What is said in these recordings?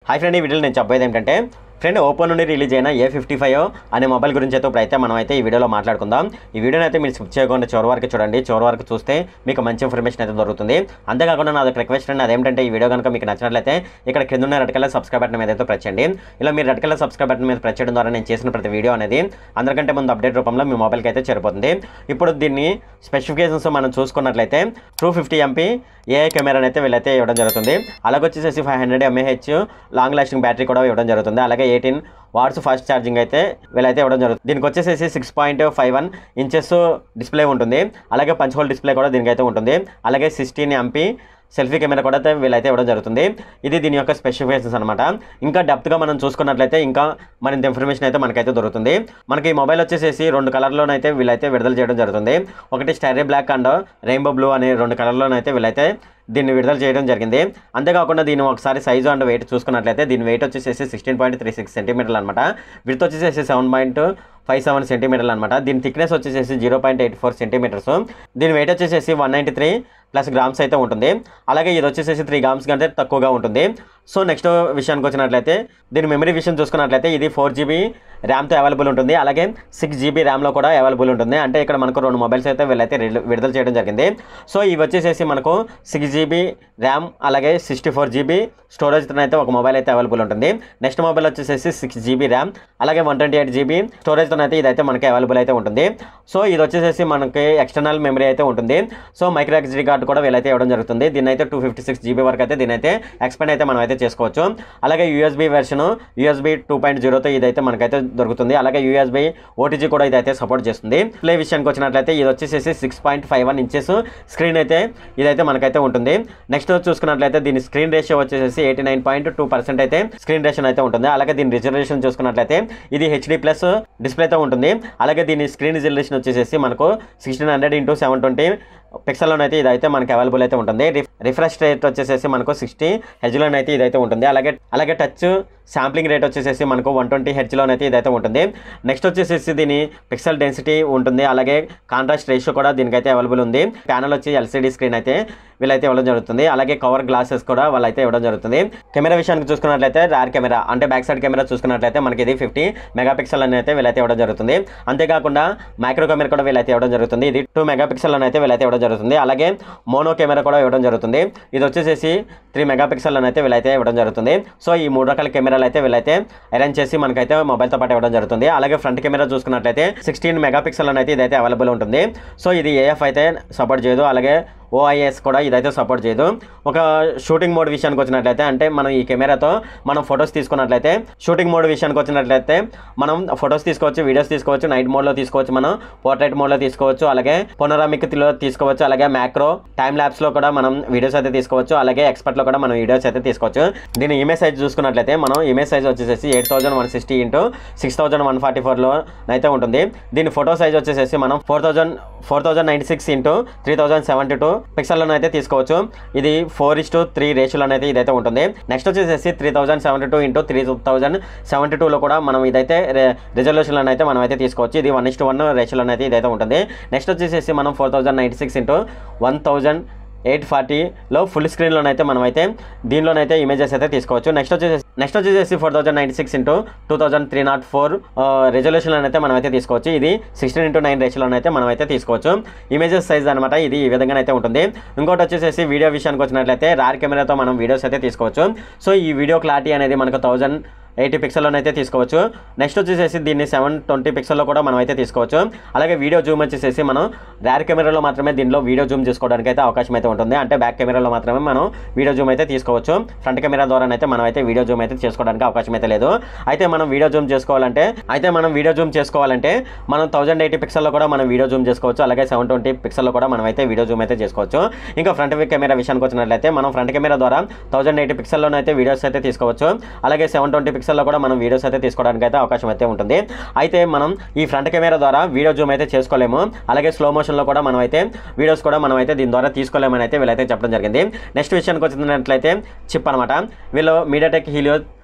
hi friend ఈ వీడియోలో నేను చెప్పేది ఏంటంటే ఫ్రెండ్ ఓపో నుండి రిలీజ్ అయిన ఏ ఫిఫ్టీ ఫైవ్ అనే మొబైల్ గురించి అయితే ఇప్పుడైతే మనం అయితే ఈ వీడియోలో మాట్లాడుకుందాం ఈ వీడియోని అయితే మీరు స్కిప్ చేయకుండా చివరి వరకు చూడండి చివరి వరకు చూస్తే మీకు మంచి ఇన్ఫర్మేషన్ అయితే దొరుకుతుంది అంతేకాకుండా నాది ఒక రిక్వెస్ట్ అండి అదేంటంటే ఈ వీడియో కనుక మీకు నచ్చినట్లయితే ఇక్కడ కింద ఉన్న రెడ్ కలర్ సబ్స్క్రైబ్ బటన్ మీద అయితే ప్రెస్ చేయండి ఇలా మీరు రెడ్ కలర్ సబ్స్క్రైబ్ బటన్ మీద ప్రెస్ చేయడం ద్వారా నేను చేసిన ప్రతి వీడియో అనేది అందరికంటే ముందు అప్డేట్ రూపంలో మీ మొబైల్కి అయితే చేరిపోతుంది ఇప్పుడు దీన్ని స్పెసిఫికేషన్స్ మనం చూసుకున్నట్లయితే టూ ఫిఫ్టీ ఎంపీ ఏఐ కెమెరాని అయితే వీళ్ళైతే ఇవ్వడం జరుగుతుంది అలాగే వచ్చేసి five hundred mAh long lasting battery కూడా ఇవ్వడం జరుగుతుంది అలాగే ఎయిటీన్ వాట్స్ ఫాస్ట్ ఛార్జింగ్ అయితే వీళ్ళైతే ఇవ్వడం జరుగుతుంది దీనికి వచ్చేసేసి six point five one inches display ఉంటుంది అలాగే పంచ్ హోల్ డిస్ప్లే కూడా దీనికైతే ఉంటుంది అలాగే సిక్స్టీన్ ఎంపీ సెల్ఫీ కెమెరా కూడా అయితే వీళ్ళైతే ఇవ్వడం జరుగుతుంది ఇది దీని యొక్క స్పెసిఫికేషన్స్ అనమాట ఇంకా డెప్త్గా మనం చూసుకున్నట్లయితే ఇంకా మరింత ఇన్ఫర్మేషన్ అయితే మనకైతే దొరుకుతుంది మనకి ఈ మొబైల్ వచ్చేసేసి రెండు కలర్లోనైతే వీళ్ళైతే విడుదల చేయడం జరుగుతుంది ఒకటి starry black and rainbow blue అనే రెండు కలర్లోనైతే వీళ్ళైతే దీన్ని విడుదల చేయడం జరిగింది అంతేకాకుండా దీన్ని ఒకసారి సైజు అండ్ వెయిట్ చూసుకున్నట్లయితే దీని వెయిట్ వచ్చేసి సిక్స్టీన్ పాయింట్ త్రీ సిక్స్ సెంటీమీటర్లు అనమాట విడత్ వచ్చేసి సెవెన్ పాయింట్ ఫైవ్ సెవెన్ సెంటీమీటర్లు అనమాట దీని థిక్నెస్ వచ్చేసి zero point eight four centimetres దీని వెయిట్ వచ్చేసి one ninety three plus grams అయితే ఉంటుంది అలాగే ఇది వచ్చేసి త్రీ గ్రామ్స్ కంటే తక్కువగా ఉంటుంది సో నెక్స్ట్ విషయానికి వచ్చినట్లయితే దీని మెమరీ విషయం చూసుకున్నట్లయితే ఇది ఫోర్ జీబీ ర్యామ్తో అవైలబుల్ ఉంటుంది అలాగే సిక్స్ జీబీ ర్యామ్లో కూడా అవైలబుల్ ఉంటుంది అంటే ఇక్కడ మనకు రెండు మొబైల్స్ అయితే వీళ్ళైతే రిలీజ్- విడుదల చేయడం జరిగింది సో ఇవి వచ్చేసేసి మనకు సిక్స్ జీబీ ర్యామ్ అలాగే సిక్స్టీ ఫోర్ జీబీ స్టోరేజ్ అయితే ఒక మొబైల్ అయితే అవైలబుల్ ఉంటుంది నెక్స్ట్ మొబైల్ వచ్చేసేసి సిక్స్ జీబీ ర్యామ్ అలాగే వన్ ట్వంటీ ఎయిట్ జీబీ స్టోరేజ్తో అయితే ఇదైతే మనకి అవైలబుల్ అయితే ఉంటుంది సో ఇది వచ్చేసేసి మనకి ఎక్స్టర్నల్ మెమరీ అయితే ఉంటుంది సో మైక్రో ఎక్స్డీ కార్డు కూడా వీళ్ళైతే ఇవ్వడం జరుగుతుంది దీని అయితే టూ ఫిఫ్టీ సిక్స్ జీబీ వరకు అయితే దీని అయితే ఎక్స్పెండ్ అయితే మనం అయితే చేసుకోవచ్చు అలాగే USB version USB two point జీరోతో ఇదైతే మనకైతే దొరుకుతుంది అలాగే యూఎస్బీ ఓటీజీ కూడా ఇదైతే సపోర్ట్ చేస్తుంది ప్లే విషయానికి వచ్చినట్లయితే ఇది వచ్చేసేసి six point five one inches screen అయితే ఇదైతే మనకైతే ఉంటుంది నెక్స్ట్ చూసుకున్నట్లయితే దీని స్క్రీన్ రేషియో వచ్చేసి eighty nine point two percent అయితే స్క్రీన్ రేషన్ అయితే ఉంటుంది అలాగే దీని రిజర్వేషన్ చూసుకున్నట్లయితే ఇది హెచ్డి ప్లస్ డిస్ప్లేతో ఉంటుంది అలాగే దీని స్క్రీన్ రిజల్యూషన్ వచ్చేసి మనకు sixteen hundred into seven twenty పిక్సెల్లోనైతే ఇదైతే మనకి అవైలబుల్ అయితే ఉంటుంది రిఫ్రెష్ రేట్ వచ్చేసేసి మనకు సిక్స్టీ హెచ్లోనైతే ఇదైతే ఉంటుంది అలాగే అలాగే టచ్ శాంప్లింగ్ రేట్ వచ్చేసేసి మనకు వన్ ట్వంటీ హెచ్లోనైతే ఇదైతే ఉంటుంది నెక్స్ట్ వచ్చేసేసి దీని పిక్సెల్ డెన్సిటీ ఉంటుంది అలాగే కాంట్రాస్ట్ రేషియో కూడా దీనికైతే అవైలబుల్ ఉంది ప్యానల్ వచ్చి ఎల్సీడీ స్క్రీన్ అయితే వీళ్ళైతే ఇవ్వడం జరుగుతుంది అలాగే కవర్ గ్లాసెస్ కూడా వాళ్ళైతే ఇవ్వడం జరుగుతుంది కెమెరా విషయానికి చూసుకున్నట్లయితే ర్యార్ కెమెరా అంటే బ్యాక్ సైడ్ కెమెరా చూసుకున్నట్లయితే మనకి ఇది ఫిఫ్టీ మెగాపిక్సెల్ అని అయితే వీళ్ళైతే ఇవ్వడం జరుగుతుంది అంతేకాకుండా మైక్రో కెమెరా కూడా వీళ్ళైతే ఇవ్వడం జరుగుతుంది ఇది టూ మెగాపిక్సెల్ అని అయితే వీళ్ళైతే ఇవ్వడం జరుగుతుంది అలాగే మోనో కెమెరా కూడా ఇవ్వడం జరుగుతుంది ఇది వచ్చేసేసి త్రీ మెగాపిక్సెల్ అని అయితే వీళ్ళైతే ఇవ్వడం జరుగుతుంది సో ఈ మూడు రకాల కెమెరాలు అయితే వీళ్ళైతే అరేంజ్ చేసి మనకైతే మొబైల్తో పాటు ఇవ్వడం జరుగుతుంది అలాగే ఫ్రంట్ కెమెరా చూసుకున్నట్లయితే సిక్స్టీన్ మెగాపిక్సెల్ అని అయితే ఇదైతే అవైలబుల్ ఉంటుంది సో ఇది ఏఎఫ్ అయితే సపోర్ట్ చేయదు అలాగే ఓఐఎస్ కూడా ఇదైతే సపోర్ట్ చేయదు ఒక షూటింగ్ మోడ్ విషయానికి వచ్చినట్లయితే అంటే మనం ఈ కెమెరాతో మనం ఫొటోస్ తీసుకున్నట్లయితే షూటింగ్ మోడ్ విషయానికి వచ్చినట్లయితే మనం ఫొటోస్ తీసుకోవచ్చు వీడియోస్ తీసుకోవచ్చు నైట్ మోడ్లో తీసుకోవచ్చు మనం పోర్ట్రైట్ మోడ్లో తీసుకోవచ్చు అలాగే పొనరామిక్లో తీసుకోవచ్చు అలాగే మ్యాక్రో టైం ల్యాబ్స్లో కూడా మనం వీడియోస్ అయితే తీసుకోవచ్చు అలాగే ఎక్స్పర్ట్లో కూడా మనం వీడియోస్ అయితే తీసుకోవచ్చు దీని ఇమేజ్ సైజ్ చూసుకున్నట్లయితే మనం ఇమేజ్ సైజ్ వచ్చేసి eight thousand one sixty into six thousand one forty ఫోర్లో అయితే ఉంటుంది దీని ఫోటో సైజ్ వచ్చేసి మనం four thousand four thousand ninety six into three thousand seventy two పిక్సెల్లోనే అయితే తీసుకోవచ్చు ఇది ఫోర్ ఇస్ టు త్రీ రేషియోలో అయితే ఇదైతే ఉంటుంది నెక్స్ట్ వచ్చేసి three thousand seventy two into three thousand seventy టూలో కూడా మనం ఇదైతే రిజల్యూషన్లో అయితే మనం అయితే తీసుకోవచ్చు ఇది వన్ ఇస్ టు వన్ రేషియోలో అయితే ఇదైతే ఉంటుంది నెక్స్ట్ వచ్చేసి మనం four thousand ninety six into one thousand eight ఫార్టీలో ఫుల్ స్క్రీన్లోనైతే మనమైతే దీనిలోనైతే ఇమేజెస్ అయితే తీసుకోవచ్చు నెక్స్ట్ వచ్చేసి నెక్స్ట్ వచ్చేసి four thousand ninety six into two thousand three nought four రెజల్యూషన్లో అయితే మనమైతే తీసుకోవచ్చు ఇది సిక్స్టీన్ ఇంటూ నైన్ రేషియోలో అయితే మనమైతే తీసుకోవచ్చు ఇమేజెస్ సైజ్ అనమాట ఇది ఈ విధంగా అయితే ఉంటుంది ఇంకోటి వచ్చేసి వీడియో విషయానికి వచ్చినట్లయితే రార్ కెమెరాతో మనం వీడియోస్ అయితే తీసుకోవచ్చు సో ఈ వీడియో క్లారిటీ అనేది మనకు థౌజండ్ ఎయిటీ పిక్సెల్లోనే అయితే తీసుకోవచ్చు నెక్స్ట్ వచ్చేసేసి దీన్ని సెవెన్ ట్వంటీ పిక్సెల్లో కూడా మనం అయితే తీసుకోవచ్చు అలాగే వీడియో జూమ్ వచ్చేసేసి మనం ర్యార్ కెమెరాలో మాత్రమే దీనిలో వీడియో జూమ్ చేసుకోవడానికి అయితే అవకాశం అయితే ఉంటుంది అంటే బ్యాక్ కెమెరాలో మాత్రమే మనం వీడియో జూమ్ అయితే తీసుకోవచ్చు ఫ్రంట్ కెమెరా ద్వారా అయితే మనం అయితే వీడియో జూమ్ అయితే చేసుకోవడానికి అవకాశం అయితే లేదు అయితే మనం వీడియో జూమ్ చేసుకోవాలంటే అయితే మనం వీడియో జూమ్ చేసుకోవాలంటే మనం థౌసండ్ ఎయిటీ పిక్సెల్లో కూడా మనం వీడియో జూమ్ చేసుకోవచ్చు అలాగే సెవెన్ ట్వంటీ పిక్సెల్లో కూడా మనం అయితే వీడియో జూమ్ అయితే చేసుకోవచ్చు ఇంకా ఫ్రంట్ కెమెరా విషయానికి వచ్చినట్లయితే మనం ఫ్రంట్ కెమెరా ద్వారా థౌసండ్ ఎయిటీ పిక్సెల్లోనే అయితే వీడియోస్ అయితే తీసుకోవచ్చు అలాగే సెవెన్ ట్వంటీ పిక్సెల్లో కూడా మనం వీడియోస్ అయితే తీసుకోవడానికి అయితే అవకాశం అయితే ఉంటుంది అయితే మనం ఈ ఫ్రంట్ కెమెరా ద్వారా వీడియో జూమ్ అయితే చేసుకోలేము అలాగే స్లో మోషన్లో కూడా మనం అయితే వీడియోస్ కూడా మనం అయితే దీని ద్వారా తీసుకోలేమని అయితే వీళ్ళైతే చెప్పడం జరిగింది నెక్స్ట్ విషయానికి వచ్చినట్లయితే చిప్ అనమాట వీళ్ళు MediaTek Helio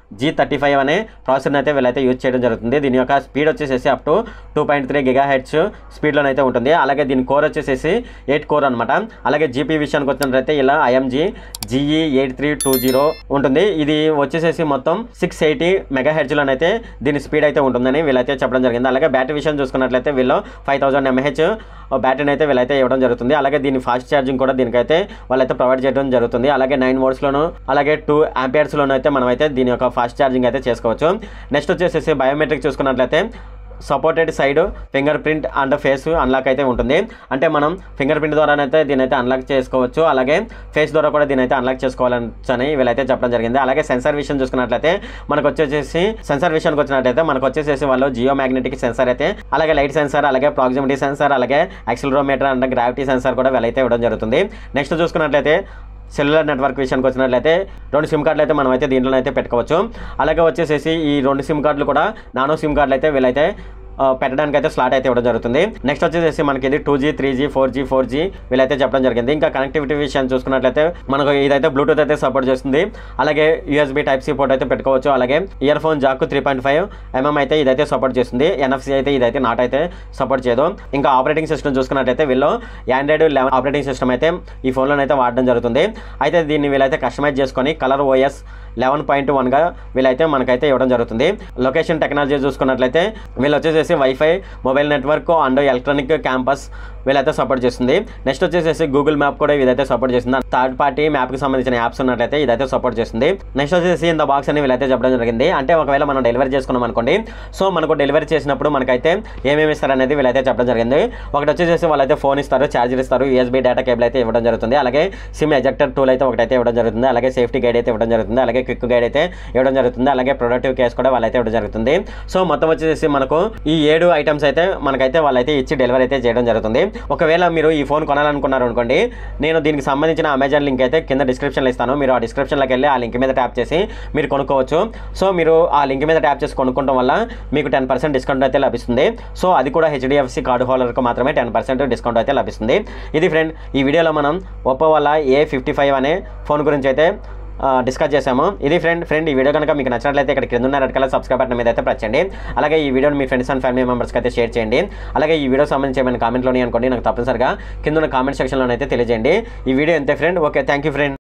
G thirty five అనే ప్రాసెసర్ని అయితే వీళ్ళైతే యూజ్ చేయడం జరుగుతుంది దీని యొక్క స్పీడ్ వచ్చేసేసి up to two point three gigahertz స్పీడ్లోనైతే ఉంటుంది అలాగే దీని కోర్ వచ్చేసేసి ఎయిట్ కోర్ అనమాట అలాగే జీపీ విషయానికి వచ్చినట్లయితే ఇలా IMG GE eight three two zero ఉంటుంది ఇది వచ్చేసేసి మొత్తం సిక్స్ ఎయిటీ మెగా హెడ్జ్లోనైతే దీని స్పీడ్ అయితే ఉంటుందని వీళ్ళైతే చెప్పడం జరిగింది అలాగే బ్యాటరీ విషయం చూసుకున్నట్లయితే వీళ్ళు ఫైవ్ థౌసండ్ ఎంహెచ్ బ్యాటరీని అయితే వీళ్ళైతే ఇవ్వడం జరుగుతుంది అలాగే దీని ఫాస్ట్ ఛార్జింగ్ కూడా దీనికైతే వాళ్ళైతే ప్రొవైడ్ చేయడం జరుగుతుంది అలాగే నైన్ వోల్ట్స్లోను అలాగే టూ లోను అయితే మనమైతే దీని యొక్క ఫాస్ట్ ఛార్జింగ్ అయితే చేసుకోవచ్చు నెక్స్ట్ వచ్చేసేసి బయోమెట్రిక్ చూసుకున్నట్లయితే supported side fingerprint and face unlock అయితే ఉంటుంది అంటే మనం ఫింగర్ ప్రింట్ ద్వారానైతే దీని అయితే అన్లాక్ చేసుకోవచ్చు అలాగే ఫేస్ ద్వారా కూడా దీని అయితే అన్లాక్ చేసుకోవాలని వీళ్ళైతే చెప్పడం జరిగింది అలాగే సెన్సార్ విషయం చూసుకున్నట్లయితే మనకు వచ్చేసి సెన్సార్ విషయానికి వచ్చినట్లయితే మనకు వచ్చేసేసి వాళ్ళు జియో మ్యాగ్నెటిక్ సెన్సార్ అయితే అలాగే లైట్ సెన్సార్ అలాగే ప్రాక్సిమిటీ సెన్సార్ అలాగే యాక్సిలరోమీటర్ అండ్ గ్రావిటీ సెన్సార్ కూడా వీళ్ళైతే ఇవ్వడం జరుగుతుంది నెక్స్ట్ చూసుకున్నట్లయితే సెల్యులర్ నెట్వర్క్ విషయానికి వచ్చినట్లయితే రెండు సిమ్ కార్డులు అయితే మనం అయితే దీంట్లో అయితే పెట్టుకోవచ్చు అలాగే వచ్చేసేసి ఈ రెండు సిమ్ కార్డులు కూడా నానో సిమ్ కార్డులు అయితే వీళ్ళైతే ఆ, పెట్టడానికి అయితే స్లాట్ అయితే ఇవ్వడం జరుగుతుంది నెక్స్ట్ వచ్చేసి మనకి ఇది two G three G four G four G వీళ్ళైతే చెప్పడం జరిగింది ఇంకా కనెక్టివిటీ విషయం చూసుకున్నట్లయితే మనకు ఇదైతే బ్లూటూత్ అయితే సపోర్ట్ చేస్తుంది అలాగే యూఎస్బీ టైప్ సి పోర్ట్ అయితే పెట్టుకోవచ్చు అలాగే earphone jack three point five mm అయితే ఇదైతే సపోర్ట్ చేస్తుంది ఎన్ఎఫ్సి అయితే ఇదైతే నాట్ అయితే సపోర్ట్ చేయదు ఇంకా ఆపరేటింగ్ సిస్టమ్ చూసుకున్నట్టయితే వీళ్ళు ఆండ్రాయిడ్ లెవెన్ ఆపరేటింగ్ సిస్టమ్ అయితే ఈ ఫోన్లో అయితే వాడడం జరుగుతుంది అయితే దీన్ని వీళ్ళైతే కస్టమైజ్ చేసుకొని కలర్ ఓఎస్ లెవెన్ పాయింట్ వన్గా వీళ్ళైతే మనకైతే ఇవ్వడం జరుగుతుంది లొకేషన్ టెక్నాలజీ చూసుకున్నట్లయితే వీళ్ళు వచ్చేసేసి WiFi mobile network and electronic campus వీళ్ళైతే సపోర్ట్ చేస్తుంది నెక్స్ట్ వచ్చేసేసి గూగుల్ మ్యాప్ కూడా ఇదైతే సపోర్ట్ చేస్తుంది థర్డ్ పార్టీ మ్యాప్కి సంబంధించిన యాప్స్ ఉన్నట్లయితే ఇదైతే సపోర్ట్ చేస్తుంది నెక్స్ట్ వచ్చేసి ఇంత బాక్స్ అని వీళ్ళైతే చెప్పడం జరిగింది అంటే ఒకవేళ మనం డెలివరీ చేసుకున్నాం అనుకోండి సో మనకు డెలివరీ చేసినప్పుడు మనకైతే ఏమేమి ఇస్తారు అనేది వీళ్ళైతే చెప్పడం జరిగింది ఒకటి వచ్చేసి వాళ్ళైతే ఫోన్ ఇస్తారు ఛార్జర్ ఇస్తారు యూఎస్బీ డేటా కేబుల్ అయితే ఇవ్వడం జరుగుతుంది అలాగే సిమ్ ఎజెక్టర్ టూల్ అయితే ఒకటైతే ఇవ్వడం జరుగుతుంది అలాగే సేఫ్టీ గైడ్ అయితే ఇవ్వడం జరుగుతుంది అలాగే క్విక్ గైడ్ అయితే ఇవ్వడం జరుగుతుంది అలాగే ప్రొడక్టివ్ కేస్ కూడా వాళ్ళైతే ఇవ్వడం జరుగుతుంది సో మొత్తం వచ్చేసి మనకు ఈ ఏడు ఐటమ్స్ అయితే మనకైతే వాళ్ళైతే ఇచ్చి డెలివరీ అయితే చేయడం జరుగుతుంది ఒకవేళ మీరు ఈ ఫోన్ కొనాలనుకున్నారు అనుకోండి నేను దీనికి సంబంధించిన అమెజాన్ లింక్ అయితే కింద డిస్క్రిప్షన్లో ఇస్తాను మీరు ఆ డిస్క్రిప్షన్లోకి వెళ్ళి ఆ లింక్ మీద ట్యాప్ చేసి మీరు కొనుక్కోవచ్చు సో మీరు ఆ లింక్ మీద ట్యాప్ చేసి కొనుక్కోవడం వల్ల మీకు టెన్ పర్సెంట్ డిస్కౌంట్ అయితే లభిస్తుంది సో అది కూడా హెచ్డిఎఫ్సి కార్డు హోల్డర్కి మాత్రమే టెన్ పర్సెంట్ డిస్కౌంట్ అయితే లభిస్తుంది ఇది ఫ్రెండ్ ఈ వీడియోలో మనం ఒప్పో వల్ల ఏ ఫిఫ్టీ ఫైవ్ అనే ఫోన్ గురించి అయితే ఆ, డిస్కస్ చేసాము ఇది ఫ్రెండ్ ఫ్రెండ్ ఈ వీడియో కనుక మీకు నచ్చినట్లయితే ఇక్కడ కింద ఉన్న రెడ్ కలర్ సబ్స్క్రైబ్ బటన్ మీద అయితే ప్రెస్ చేయండి అలాగే ఈ వీడియోని మీ ఫ్రెండ్స్ అండ్ ఫ్యామిలీ మెంబర్స్కి అయితే షేర్ చేయండి అలాగే ఈ వీడియో సంబంధించి ఏమైనా కామెంట్లోని అనుకోండి నాకు తప్పనిసరిగా కింద ఉన్న కామెంట్ సెక్షన్లో అయితే తెలియజేయండి ఈ వీడియో ఎంతే friend okay thank you friend